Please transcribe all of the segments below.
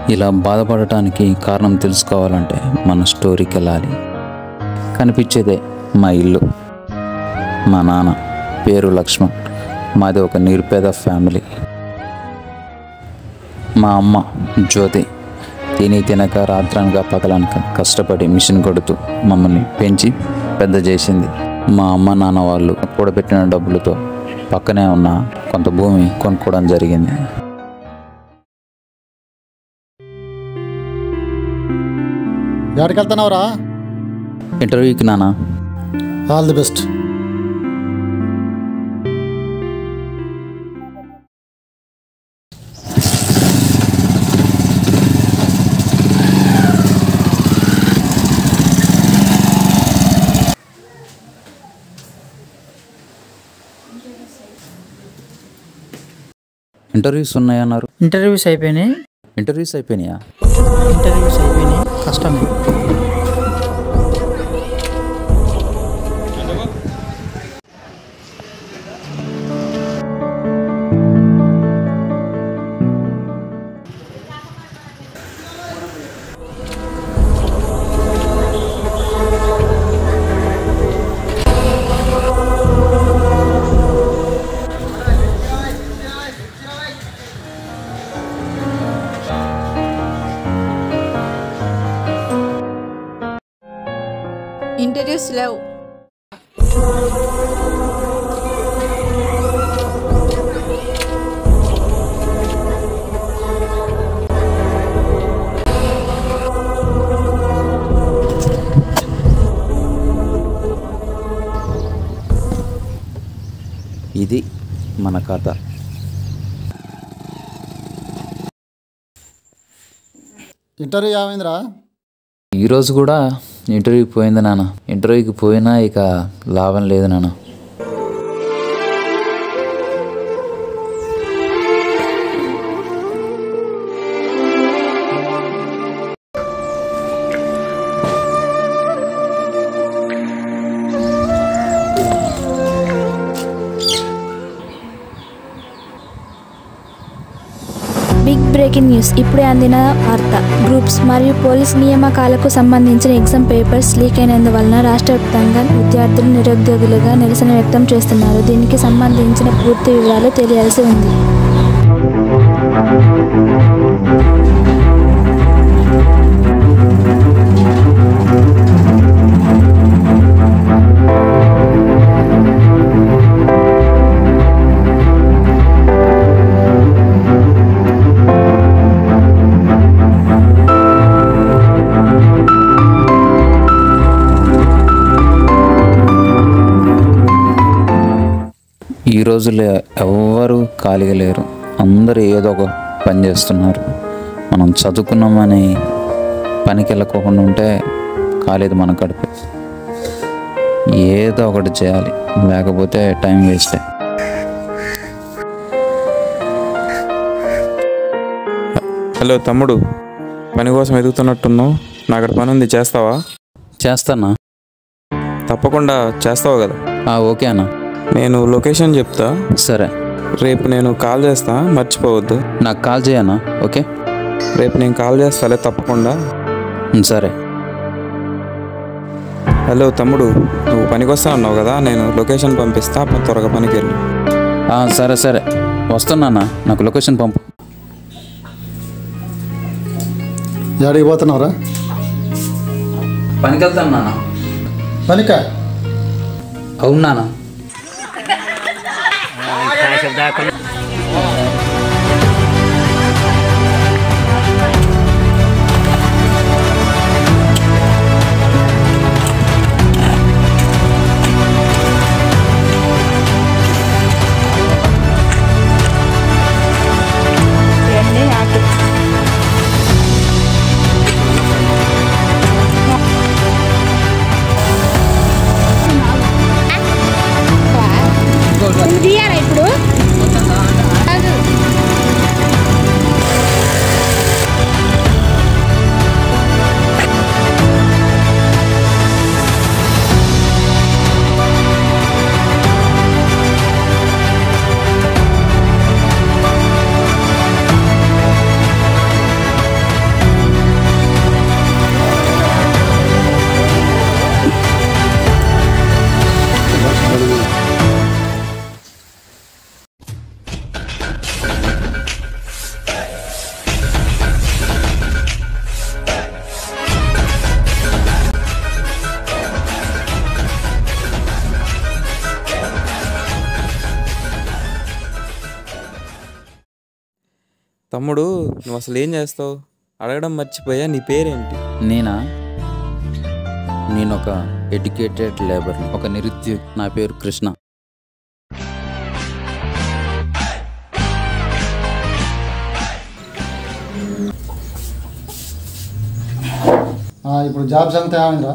ఇలా బాధపడటానికి కారణం తెలుసుకోవాలంటే మన స్టోరీకి వెళ్ళాలి కనిపించేదే మా ఇల్లు మా నాన్న పేరు లక్ష్మణ్ మాది ఒక నిరుపేద ఫ్యామిలీ మా అమ్మ జ్యోతి తిని తినక రాత్రనక పగలనక కష్టపడి మిషన్ కొడుతూ మమ్మల్ని పెంచి పెద్ద చేసింది మా అమ్మ నాన్న వాళ్ళు కూడబెట్టిన డబ్బులతో పక్కనే ఉన్న కొంత భూమి కొనుక్కోవడం జరిగింది ఎక్కడికి వెళ్తున్నావురా ఇంటర్వ్యూకి నాన్న ఆల్ ది బెస్ట్ ఇంటర్వ్యూస్ ఉన్నాయన్నారు ఇంటర్వ్యూస్ అయిపోయినాయి ఇంటర్వ్యూస్ అయిపోయినాయా ఇంటర్వ్యూస్ అయిపోయినాయి కష్టమే ఇంటర్వ్యూస్ లేవు ఇది మన కథ ఇంటర్వ్యూ ఏమైందిరా ఈరోజు కూడా ఇంటర్వ్యూకి పోయింది నాన్న ఇంటర్వ్యూకి పోయినా ఇక లాభం లేదు నాన్న బిగ్ బ్రేకింగ్ న్యూస్ ఇప్పుడే అందిన వార్త గ్రూప్స్ మరియు పోలీస్ నియామకాలకు సంబంధించిన ఎగ్జామ్ పేపర్స్ లీక్ అయినందువలన రాష్ట్ర వ్యాప్తంగా విద్యార్థులు నిరుద్యోగులుగా నిరసన వ్యక్తం చేస్తున్నారు దీనికి సంబంధించిన పూర్తి వివరాలు తెలియాల్సి ఉంది ఈ రోజుల్లో ఎవ్వరూ ఖాళీగా లేరు అందరూ ఏదో ఒక పని చేస్తున్నారు మనం చదువుకున్నామని పనికి వెళ్ళకోకుండా ఉంటే కాలేదు మన కడుపు ఏదో ఒకటి చేయాలి లేకపోతే టైం వేస్టే హలో తమ్ముడు పని కోసం ఎదుగుతున్నట్టున్నావు నాకు అక్కడ పని ఉంది చేస్తావా చేస్తానా తప్పకుండా చేస్తావు కదా ఆ, ఓకే అన్న నేను లొకేషన్ చెప్తా సరే రేపు నేను కాల్ చేస్తా మర్చిపోవద్దు నాకు కాల్ చేయనా ఓకే రేపు నేను కాల్ చేస్తాలే తప్పకుండా ఉమ్, సరే హలో తమ్ముడు నువ్వు పనికి వస్తా ఉన్నావు కదా నేను లొకేషన్ పంపిస్తా అప్పుడు త్వరగా పనికి వెళ్ళు ఆ, సరే సరే వస్తున్నానా నాకు లొకేషన్ పంపు ఎక్కడికి పోతున్నావురా పనికి వెళ్తాను నాన్న పనికా అవును నాన్న తీయాలా ఇప్పుడు తమ్ముడు నువ్వు అసలు ఏం చేస్తావు అడగడం మర్చిపోయా నీ పేరేంటి నేనా నేను ఒక ఎడ్యుకేటెడ్ లేబర్ ఒక నిరుద్యోగి నా పేరు కృష్ణ ఆ, ఇప్పుడు జాబ్ సంగతి ఏమైందిరా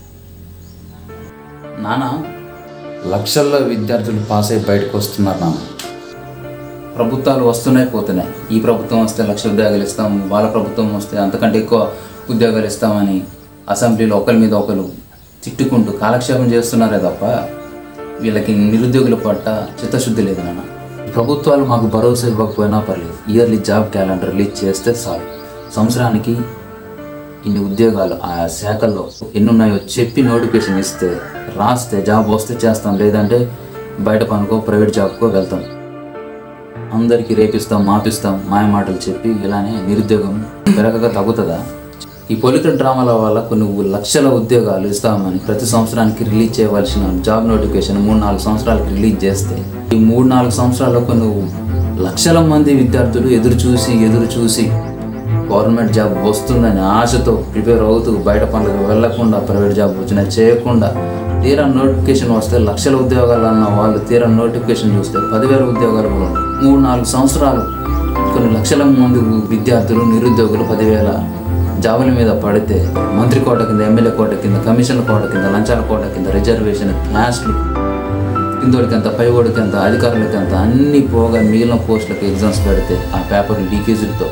నాన్న లక్షల్లో విద్యార్థులు పాస్ అయి బయటకు వస్తున్నారు నాన్న ప్రభుత్వాలు వస్తున్నాయి పోతున్నాయి ఈ ప్రభుత్వం వస్తే లక్ష ఉద్యోగాలు ఇస్తాం వాళ్ళ ప్రభుత్వం వస్తే అంతకంటే ఎక్కువ ఉద్యోగాలు ఇస్తామని అసెంబ్లీలో ఒకరి మీద ఒకరు తిట్టుకుంటూ కాలక్షేపం చేస్తున్నారే తప్ప వీళ్ళకి నిరుద్యోగుల పట్ల చిత్తశుద్ధి లేదు నాన్న ప్రభుత్వాలు మాకు భరోసా ఇవ్వకపోయినా పర్లేదు ఇయర్లీ జాబ్ క్యాలెండర్ రిలీజ్ చేస్తే చాలు సంవత్సరానికి ఇన్ని ఉద్యోగాలు ఆ శాఖల్లో ఎన్ని ఉన్నాయో చెప్పి నోటిఫికేషన్ ఇస్తే రాస్తే జాబ్ వస్తే చేస్తాం లేదంటే బయట పనుకో ప్రైవేట్ జాబ్కో వెళ్తాం అందరికీ రేపిస్తాం మాపిస్తాం మాయ మాటలు చెప్పి ఇలానే నిరుద్యోగం పెరగక తగ్గుతుందా ఈ పొలిటికల్ డ్రామాల వల్ల కొన్ని లక్షల ఉద్యోగాలు ఇస్తామని ప్రతి సంవత్సరానికి రిలీజ్ చేయవలసిన జాబ్ నోటిఫికేషన్ మూడు నాలుగు సంవత్సరాలకు రిలీజ్ చేస్తే ఈ మూడు నాలుగు సంవత్సరాల్లో కొన్ని లక్షల మంది విద్యార్థులు ఎదురు చూసి ఎదురు చూసి గవర్నమెంట్ జాబ్ వస్తుందని ఆశతో ప్రిపేర్ అవుతూ బయట పనులకు వెళ్లకుండా ప్రైవేట్ జాబ్ వచ్చినా చేయకుండా తీరా నోటిఫికేషన్ వస్తే లక్షల ఉద్యోగాలు అన్న వాళ్ళు తీరా నోటిఫికేషన్ చూస్తే పదివేల ఉద్యోగాలు కూడా ఉన్నాయి. మూడు నాలుగు సంవత్సరాలు కొన్ని లక్షల మంది విద్యార్థులు నిరుద్యోగులు పదివేల జాబుల మీద పడితే మంత్రి కోట కింద ఎమ్మెల్యే కోట కింద కమిషన్ల కోట కింద లంచాల కోట కింద రిజర్వేషన్ క్యాస్ట్లు కిందోడికి ఎంత పైవాడికి ఎంత అధికారులకి ఎంత అన్ని పోగా మిగిలిన పోస్టులకు ఎగ్జామ్స్ పెడితే ఆ పేపర్ లీకేజీలతో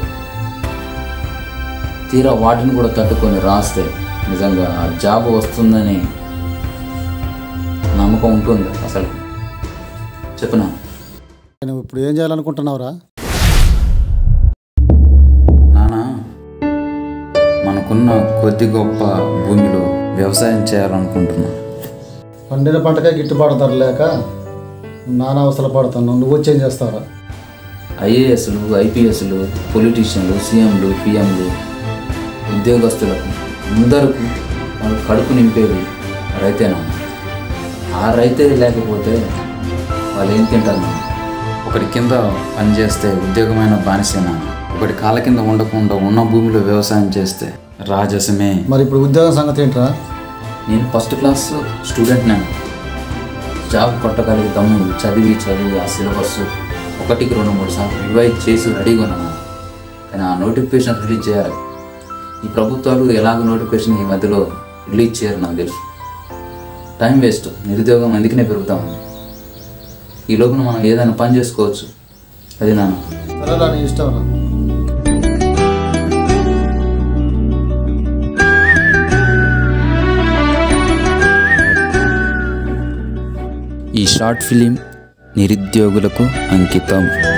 తీరా వాటిని కూడా తట్టుకొని రాస్తే నిజంగా ఆ జాబ్ వస్తుందని నమ్మకం ఉంటుంది అసలు చెప్పనా నువ్వు ఇప్పుడు ఏం చేయాలనుకుంటున్నావురా నానా మనకున్న కొద్ది గొప్ప భూమిలో వ్యవసాయం చేయాలనుకుంటున్నా పండిన పంటకే గిట్టుబాటు ధర లేక నానా అవసరం పడుతున్నావు నువ్వు వచ్చి ఏం చేస్తావురా ఐఏఎస్లు ఐపీఎస్లు పొలిటీషియన్లు సీఎంలు పిఎంలు ఉద్యోగస్తులకు అందరికీ వాళ్ళు కడుపు నింపేది రైతేనా ఆ రైతే లేకపోతే వాళ్ళు ఏం తింటారు నాన్న? ఒకటి కింద పని చేస్తే ఉద్యోగమైన బానిసేనా ఒకటి కాళ్ళ కింద ఉండకుండా ఉన్న భూమిలో వ్యవసాయం చేస్తే రాజసమే మరి ఇప్పుడు ఉద్యోగం సంగతి ఏంట్రా నేను ఫస్ట్ క్లాస్ స్టూడెంట్ నేను జాబ్ కొట్టగలిగే దమ్ము చదివి చదివి ఆ సిలబస్ ఒకటికి రెండు మూడు సార్లు రివైజ్ చేసి రెడీగా ఉన్నాను కానీ ఆ నోటిఫికేషన్ రిలీజ్ చేయాలి ఈ ప్రభుత్వాలు ఎలాగ నోటిఫికేషన్ ఈ మధ్యలో రిలీజ్ చేయరు నాకు తెలుసు టైం వేస్ట్ నిరుద్యోగం అందుకనే పెరుగుతాం ఈ లోపల మనం ఏదైనా పని చేసుకోవచ్చు అది నాన్న సరేలా నీ ఇష్టం రా ఈ షార్ట్ ఫిలిం నిరుద్యోగులకు అంకితం